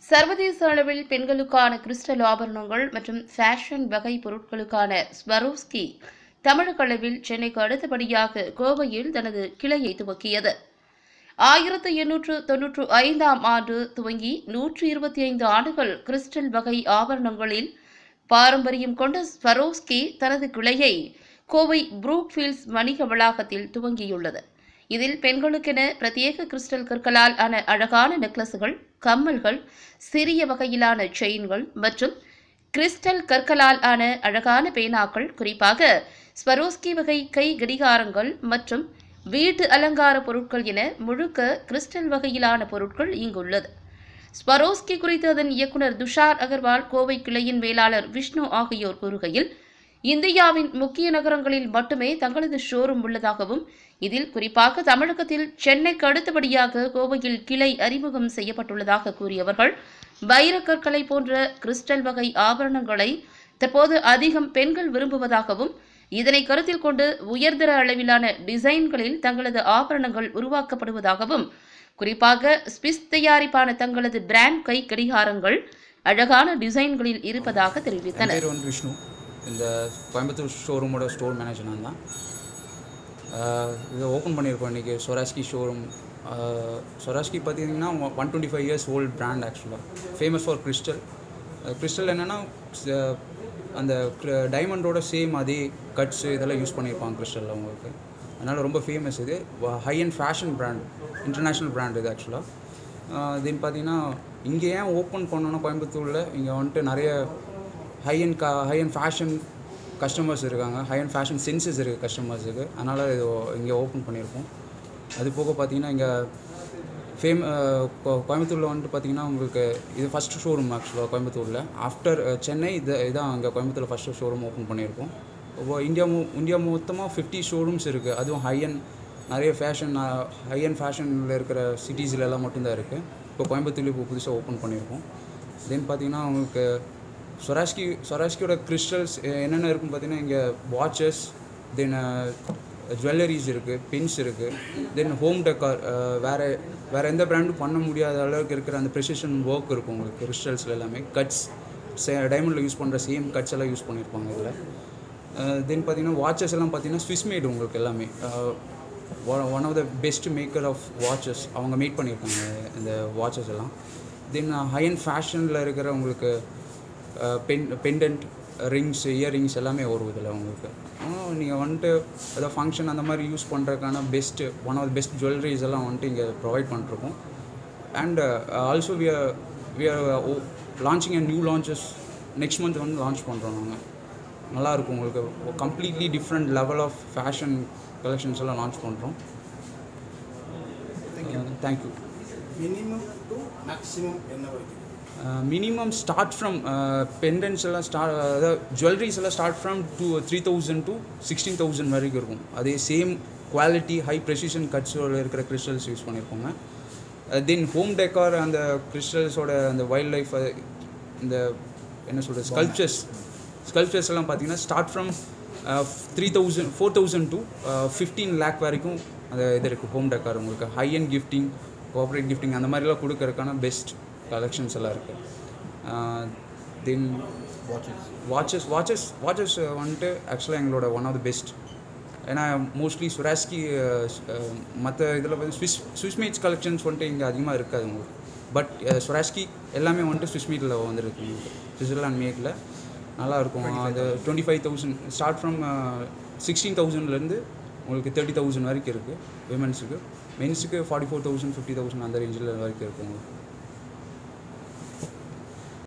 சர்வதேச அளவில் பெண்களுக்கான கிறிஸ்டல் ஆபரணங்கள் மற்றும் ஃபேஷன் வகை பொருட்களுக்கான ஸ்வரோஸ்கி தமிழக அளவில் சென்னைக்கு அடுத்தபடியாக கோவையில் தனது கிளையை துவக்கியது ஆயிரத்து எண்ணூற்று தொன்னூற்று ஐந்தாம் ஆண்டு துவங்கி நூற்று இருபத்தி ஐந்து ஆண்டுகள் கிறிஸ்டல் வகை ஆபரணங்களில் பாரம்பரியம் கொண்ட ஸ்வரோஸ்கி தனது கிளையை கோவை புரூக்ஃபீல்ட்ஸ் வணிக வளாகத்தில் துவங்கியுள்ளது இதில் பெண்களுக்கென பிரத்யேக கிறிஸ்டல் கற்களால் ஆன அழகான நெக்லஸுகள் கம்மல்கள் சிறிய வகையிலான செயின்கள் மற்றும் கிறிஸ்டல் கற்களால் ஆன அழகான பேனாக்கள் குறிப்பாக ஸ்வரோஸ்கி வகை கை கடிகாரங்கள் மற்றும் வீட்டு அலங்கார பொருட்கள் என முழுக்க கிறிஸ்டல் வகையிலான பொருட்கள் இங்குள்ளது ஸ்வரோஸ்கி குறித்து அதன் இயக்குனர் துஷார் அகர்வால் கோவை கிளையின் மேலாளர் விஷ்ணு ஆகியோர் கூறுகையில் இந்தியாவின் முக்கிய நகரங்களில் மட்டுமே தங்களது ஷோரூம் உள்ளதாகவும் இதில் குறிப்பாக தமிழகத்தில் சென்னைக்கு அடுத்தபடியாக கோவையில் கிளை அறிமுகம் செய்யப்பட்டுள்ளதாக கூறியவர்கள் வைரக்கற்களை போன்ற கிறிஸ்டல் வகை ஆபரணங்களை தற்போது அதிகம் பெண்கள் விரும்புவதாகவும் இதனை கருத்தில் கொண்டு உயர்தர அளவிலான டிசைன்களில் தங்களது ஆபரணங்கள் உருவாக்கப்படுவதாகவும் குறிப்பாக ஸ்விஸ் தயாரிப்பான தங்களது பிராண்ட் கை கடிகாரங்கள் அழகான டிசைன்களில் இருப்பதாக என் தெரிவித்தனர் பேர் வந்து விஷ்ணு இந்த கோயம்புத்தூர் ஷோரூமோட ஸ்டோர் மேனேஜர் நான் தான் ஆஹ் இதை ஓப்பன் பண்ணியிருக்கோம் இன்றைக்கி சொராஸ்கி ஷோரூம் சொராஸ்கி பார்த்தீங்கன்னா one twenty five years old brand ஆக்சுவலாக ஃபேமஸ் ஃபார் கிறிஸ்டல் கிறிஸ்டல் என்னென்னா அந்த டைமண்டோட சேம் அதே கட்ஸ் இதெல்லாம் யூஸ் பண்ணியிருப்பாங்க கிறிஸ்டலில் உங்களுக்கு அதனால் ரொம்ப ஃபேமஸ் இது high and fashion brand international brand இது ஆக்சுவலாக தென் பார்த்தீங்கன்னா இங்கே ஏன் ஓப்பன் பண்ணோன்னா கோயம்புத்தூரில் இங்கே வந்துட்டு நிறைய ஹை அண்ட் கா ஹை அண்ட் ஃபேஷன் கஸ்டமர்ஸ் இருக்காங்க ஹை அண்ட் ஃபேஷன் சென்சஸ் இருக்குது கஸ்டமர்ஸுக்கு அதனால் இது இங்கே ஓப்பன் பண்ணியிருக்கோம் அது போக பார்த்தீங்கன்னா இங்கே ஃபேம் கோயம்புத்தூரில் வந்துட்டு பார்த்தீங்கன்னா உங்களுக்கு இது ஃபஸ்ட்டு ஷோரூம் ஆக்சுவலாக கோயம்புத்தூரில் ஆஃப்டர் சென்னை இது இதான் அங்கே கோயம்புத்தூரில் ஃபஸ்ட்டு ஷோரூம் ஓப்பன் பண்ணியிருக்கோம் இப்போ இந்தியா மு இந்தியா மொத்தமாக ஃபிஃப்டி ஷோரூம்ஸ் இருக்குது அதுவும் ஹை அண்ட் நிறைய ஃபேஷன் ஹை அண்ட் ஃபேஷனில் இருக்கிற சிட்டிஸில் எல்லாம் மட்டும்தான் இருக்குது இப்போ கோயம்புத்தூர்ல இப்போ புதுசாக ஓப்பன் பண்ணியிருக்கோம் தென் பார்த்தீங்கன்னா உங்களுக்கு சொராஸ்கி சொராஸ்கியோட கிறிஸ்டல்ஸ் என்னென்ன இருக்குன்னு பார்த்தீங்கன்னா இங்கே வாட்சஸ் தென் ஜுவல்லரிஸ் இருக்குது பென்ஸ் இருக்குது தென் ஹோம் டெக்கார் வேறு வேறு எந்த பிராண்டும் பண்ண முடியாத அளவுக்கு இருக்கிற அந்த ப்ரெசிஷன் ஒர்க் இருக்கும் உங்களுக்கு கிறிஸ்டல்ஸில் எல்லாமே கட்ஸ் டைமண்டில் யூஸ் பண்ணுற சேம் கட்ஸ் எல்லாம் யூஸ் பண்ணியிருப்பாங்க இதில் தென் பார்த்தீங்கன்னா வாட்சஸ் எல்லாம் பார்த்தீங்கன்னா ஸ்விஸ் மேட் உங்களுக்கு எல்லாமே one of the best maker of watches அவங்க மேட் பண்ணியிருக்காங்க இந்த வாட்சஸ் எல்லாம் தென் ஹை அண்ட் ஃபேஷனில் இருக்கிற உங்களுக்கு பென் பெண்டன்ட் ரிங்ஸ் இயரிங்ஸ் எல்லாமே வரும் இதில் உங்களுக்கு நீங்கள் வந்துட்டு ஏதோ ஃபங்க்ஷன் அந்த மாதிரி யூஸ் பண்ணுறதுக்கான best one of the best jewelleries எல்லாம் வந்துட்டு இங்கே ப்ரொவைட் பண்ணிருக்கோம் and also we are we are launching and new launches next month வந்து லான்ச் பண்ணுறோம் நாங்கள் நல்லாயிருக்கும் உங்களுக்கு completely different level of fashion collections எல்லாம் லான்ச் பண்ணுறோம் தேங்க்யூ மினிமம் டு மேக்ஸிமம் என்ன வரைக்கும் மினிமம் ஸ்டார்ட் ஃப்ரம் பெண்டன்ஸ் எல்லாம் ஸ்டார்ட் அதாவது ஜுவல்லரிஸ் எல்லாம் start from two three thousand to sixteen thousand வரைக்கும் இருக்கும் அதே சேம் குவாலிட்டி ஹை ப்ரெசிஷன் கட்ஸோட இருக்கிற கிறிஸ்டல்ஸ் யூஸ் பண்ணியிருப்பாங்க தென் ஹோம் டெக்கார் அந்த கிறிஸ்டல்ஸோட அந்த வைல்ட் லைஃப் இந்த என்ன சொல்கிறது ஸ்கல்ப்சர்ஸ் ஸ்கல்ப்சர்ஸ் எல்லாம் பார்த்தீங்கன்னா start from three thousand four thousand to fifteen lakh வரைக்கும் அந்த இது இருக்குது ஹோம் டெக்கார் உங்களுக்கு high and gifting corporate gifting அந்த மாதிரிலாம் கொடுக்கறதுக்கான பெஸ்ட் கலெக்ஷன்ஸ் எல்லாம் இருக்குது then watches watches watches watches வந்துட்டு ஆக்சுவலாக எங்களோட ஒன் ஆஃப் த பெஸ்ட் ஏன்னா மோஸ்ட்லி சுராஸ்கி மற்ற இதில் வந்து ஸ்விஸ் ஸ்விஸ் மீட்ஸ் கலெக்ஷன்ஸ் வந்துட்டு இங்கே அதிகமாக இருக்காது உங்களுக்கு பட் சுராஸ்கி எல்லாமே வந்துட்டு ஸ்விஸ் மீட்டில் வந்துருக்கு உங்களுக்கு சுவிட்சர்லாண்ட் மேட்டில் நல்லா இருக்கும் அது twenty five thousand start from sixteen தௌசண்ட்லேருந்து உங்களுக்கு தேர்ட்டி தௌசண்ட் வரைக்கும் இருக்குது விமன்ஸுக்கு மென்ஸுக்கு forty four thousand fifty thousand அந்த ரேஞ்சில் வரைக்கும் இருக்கும் உங்களுக்கு